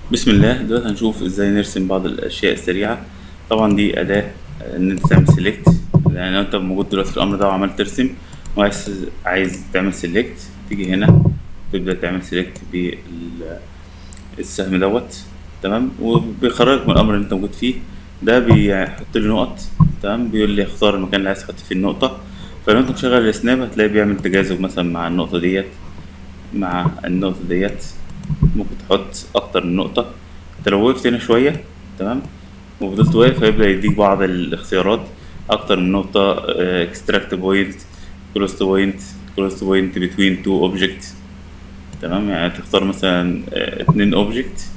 بسم الله دلوقتي هنشوف ازاي نرسم بعض الاشياء السريعه طبعا دي اداه ان انت تعمل سيلكت يعني لو انت موجود دلوقتي في الامر ده وعملت ترسم وعايز عايز تعمل سيلكت تيجي هنا تبدا تعمل سيلكت بالسهم دوت تمام وبيخرجك من الامر اللي انت موجود فيه ده بيحط لي نقط تمام بيقول لي اختار المكان اللي عايز تحط فيه النقطه فلو انت مشغل السناب هتلاقي بيعمل تجاذب مثلا مع النقطه ديت مع النقطه ديت ممكن تحط اكتر من نقطة انت لو وقفت هنا شوية تمام وفضلت واقف هيبدأ يديك بعض الاختيارات اكتر من نقطة اكستراكت بوينت كلوز بوينت كلوز بوينت بتوين تو اوبجكت تمام يعني تختار مثلا اه اتنين اوبجكت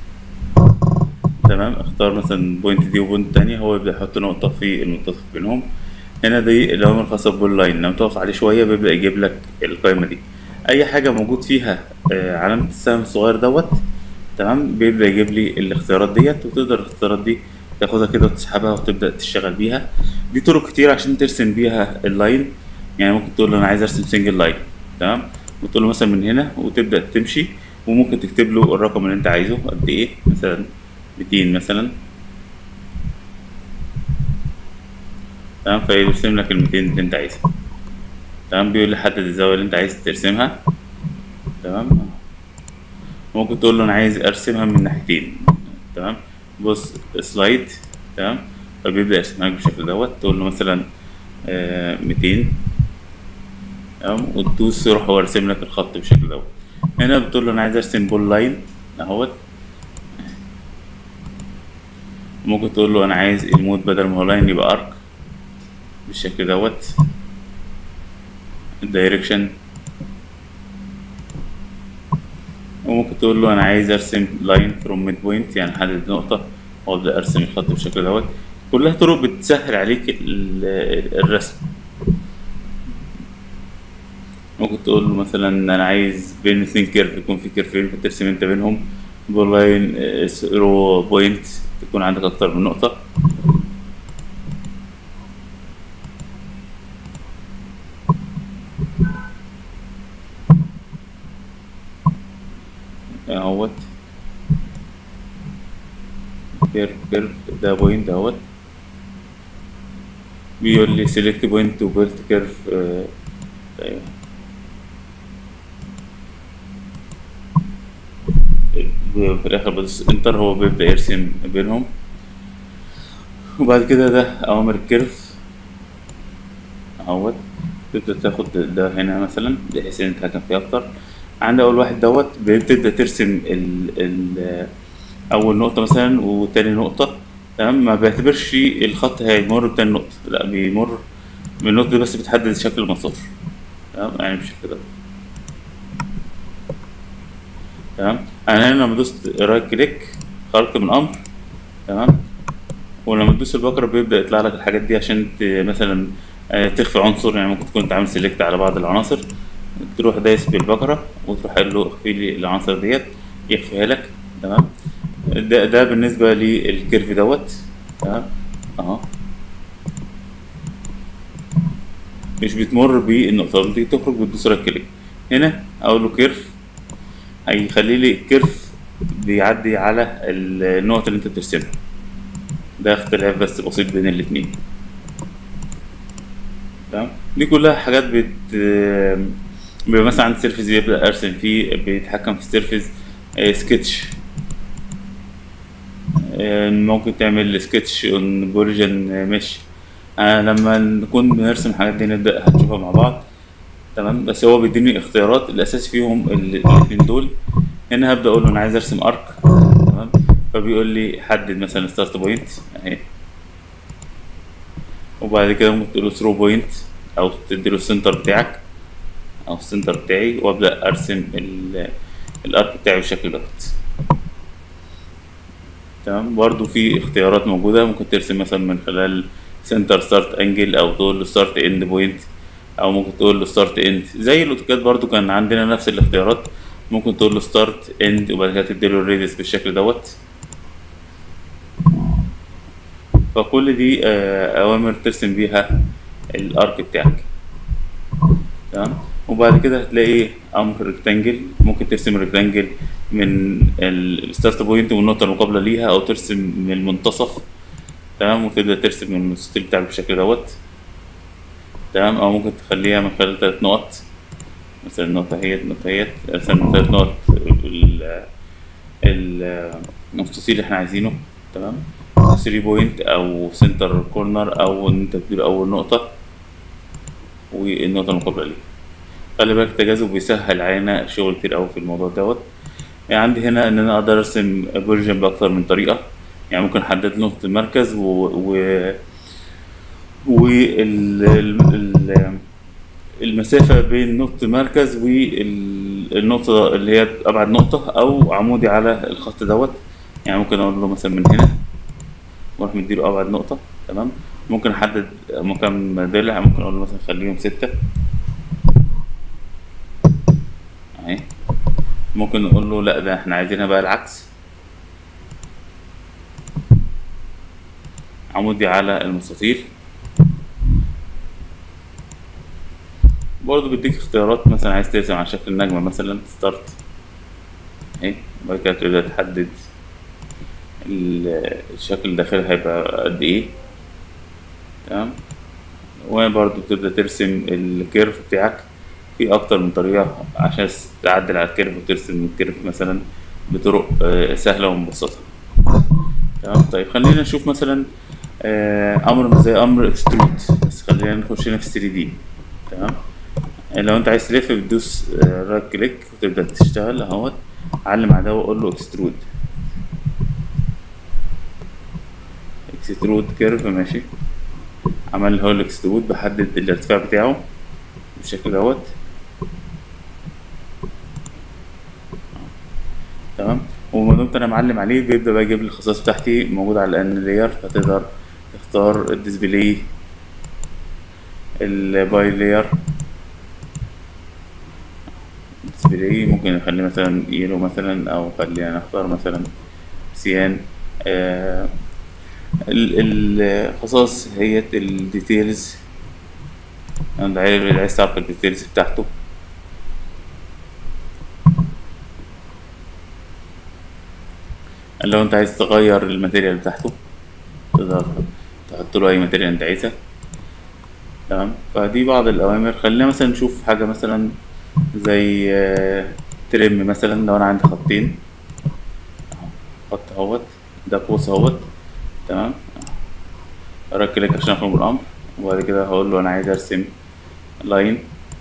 تمام اختار مثلا بوينت دي وبوينت تانية هو يبدأ يحط نقطة في المنتصف بينهم هنا دي الأوامر الخاصة ببول لاين لما تقف عليه شوية بيبدأ يجيب لك القائمة دي اي حاجه موجود فيها علامه السهم الصغير دوت تمام بيبدا يجيب لي الاختيارات ديت وتقدر الاختيارات دي تاخدها كده وتسحبها وتبدا تشتغل بيها دي طرق كتير عشان ترسم بيها اللاين يعني ممكن تقول له انا عايز ارسم سنجل لاين تمام وتقول له مثلا من هنا وتبدا تمشي وممكن تكتب له الرقم اللي انت عايزه قد ايه مثلا 200 مثلا تمام فيرسم لك ال 200 اللي انت عايزها تمام بيقول لي حدد الزاويه اللي انت عايز ترسمها تمام ممكن تقول له انا عايز ارسمها من ناحيتين تمام بص سلايد تمام فبيبدا يرسمها لك بالشكل دوت تقول له مثلا آه 200 تمام وتدوس يروح هو يرسم لك الخط بالشكل دوت هنا بتقول له انا عايز ارسم بول لاين اهوت ممكن تقول له انا عايز المود بدل ما هو لاين يبقى ارك بالشكل دوت الدايركشن وممكن تقول له انا عايز ارسم لاين فروم ميد بوينت يعني احدد نقطه وابدا ارسم الخط بالشكل دوت كلها طرق بتسهل عليك الرسم ممكن تقول له مثلا انا عايز بين اتنين كيرف يكون في كيرفين فترسم انت بينهم لاين رو بوينت تكون عندك اكتر من نقطه اهوت كيرف كيرف ده بوينت اهوت بيقول لي سيلكت بوينت وبيلت كيرف ايوه في الاخر بدوس انتر هو بيبدا يرسم بينهم وبعد كده ده اوامر الكيرف اهوت تبدا تاخد ده هنا مثلا بحيث ان انت تتحكم فيه اكتر عند اول واحد دوت بتبدا ترسم ال ال اول نقطه مثلا وتاني نقطه تمام ما بيعتبرش الخط هيمر بتاني نقطه لا بيمر من النقطه دي بس بتحدد شكل المسار تمام يعني بالشكل ده تمام انا هنا لما دوست رايت كليك خرجت من امر تمام ولما تدوس البكره بيبدا يطلع لك الحاجات دي عشان مثلا تخفي عنصر يعني ممكن تكون انت عامل سيلكت على بعض العناصر تروح دايس بالبكرة وتروح قايل له اخفي لي العناصر ديت يخفيها لك تمام ده ده بالنسبة للكيرف دوت تمام اهو مش بتمر بالنقطة لما تيجي تخرج بتدوس رايت كليك هنا اقول له كيرف هيخلي لي الكيرف بيعدي على النقط اللي انت بترسمها ده اختلاف بس بسيط بين الاتنين تمام دي كلها حاجات بت بيبقى مثلا عندي سيرفيس يبدا ارسم فيه بيتحكم في السيرفيس سكتش ممكن تعمل سكتش اون بوريجن مش أنا لما نكون بنرسم الحاجات دي نبدا هنشوفها مع بعض تمام بس هو بيديني اختيارات الاساس فيهم الاثنين دول هنا هبدا اقول له انا عايز ارسم ارك تمام فبيقول لي حدد مثلا ستارت بوينت اهي وبعد كده ممكن تقول له ثرو بوينت او تديله السنتر بتاعك او السنتر بتاعي وابدا ارسم الارك بتاعي بالشكل دوت تمام برضو في اختيارات موجودة ممكن ترسم مثلا من خلال سنتر ستارت انجل او تقول له ستارت اند بوينت او ممكن تقول له ستارت اند زي الاوتوكاد برضو كان عندنا نفس الاختيارات ممكن تقول له ستارت اند وبعد كده تديله الريديوس بالشكل دوت فكل دي اوامر ترسم بيها الارك بتاعك تمام وبعد كده هتلاقي امر ريكتانجل ممكن ترسم ريكتانجل من الستارت بوينت والنقطة المقابلة ليها أو ترسم من المنتصف تمام وتبدأ ترسم من المستطيل بتاعك بالشكل دوت تمام أو ممكن تخليها من خلال تلات نقط مثلا النقطة هي النقطة هي ارسم من تلات نقط ال- ال- المستطيل اللي احنا عايزينه تمام 3 بوينت أو سنتر كورنر أو إن أنت تجيب أول نقطة والنقطة المقابلة ليها خلي بالك التجاذب بيسهل علينا شغل كتير أوي في الموضوع دوت يعني عندي هنا ان انا اقدر ارسم بورجن باكتر من طريقه يعني ممكن احدد نقطه المركز و و وال ال- المسافه بين نقطه المركز والنقطه اللي هي ابعد نقطه او عمودي على الخط دوت يعني ممكن اقول له مثلا من هنا واروح مديله ابعد نقطه تمام ممكن احدد مكان ضلع ممكن اقول له مثلا خليهم ستة اهي ممكن نقول له لا ده احنا عايزينها بقى العكس عمودي على المستطيل برضه بيديك اختيارات مثلا عايز ترسم على شكل النجمة مثلا ستارت اهي وبعد كده تبدأ تحدد ال- الشكل الداخلي هيبقى قد ايه تمام وبرضه تبدأ ترسم الكيرف بتاعك في أكتر من طريقة عشان تعدل على الكيرف وترسم الكيرف مثلا بطرق آه، سهلة ومبسطة تمام طيب خلينا نشوف مثلا آه، أمر زي أمر اكسترود بس خلينا نخش هنا في 3 دي تمام لو أنت عايز تلف بتدوس رايت كليك وتبدأ تشتغل أهوت علم على ده وأقول له اكسترود اكسترود كيرف ماشي عمل هو الاكسترود بحدد الارتفاع بتاعه بالشكل دوت تمام وما دمت انا معلم عليه بيبدا بقى يجيب لي الخصائص بتاعتي موجوده على ان لاير فتقدر تختار الديسبلاي الباي لاير ديسبلاي ممكن نخليه مثلا يلو مثلا او خلينا نختار مثلا سيان آه ال- الخصائص هي الديتيلز انا عايز عايز تعرف الديتيلز بتاعته لو انت عايز تغير الماتيريال بتاعته تقدر تحط له اي ماتيريال انت عايزها تمام فدي بعض الاوامر خلينا مثلا نشوف حاجه مثلا زي آه، ترم مثلا لو انا عندي خطين أهو، خط اهوت ده قوس اهوت تمام رايت كليك عشان اخرج من الامر وبعد كده هقول له انا عايز ارسم لاين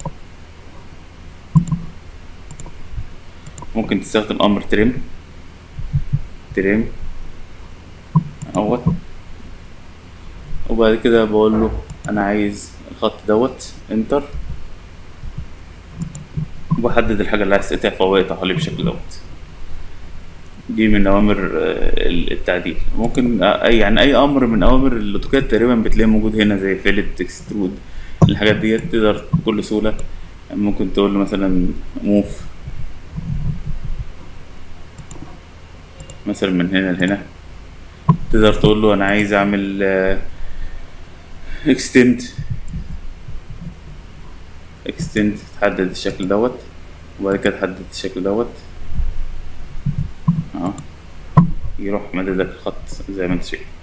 ممكن تستخدم امر ترم ترم اهوت وبعد كده بقول له انا عايز الخط دوت انتر وبحدد الحاجه اللي عايز تقطع فهو يقطعها لي بالشكل دوت دي من اوامر آه، التعديل ممكن آه، اي يعني اي امر من اوامر الاوتوكاد تقريبا بتلاقيه موجود هنا زي فيلت اكسترود الحاجات ديت تقدر بكل سهوله ممكن تقول له مثلا موف مثلا من هنا لهنا تقدر تقول له انا عايز اعمل اكستند اكستند تحدد الشكل دوت وبعد كده تحدد الشكل دوت اه يروح مدد لك الخط زي ما انت شايف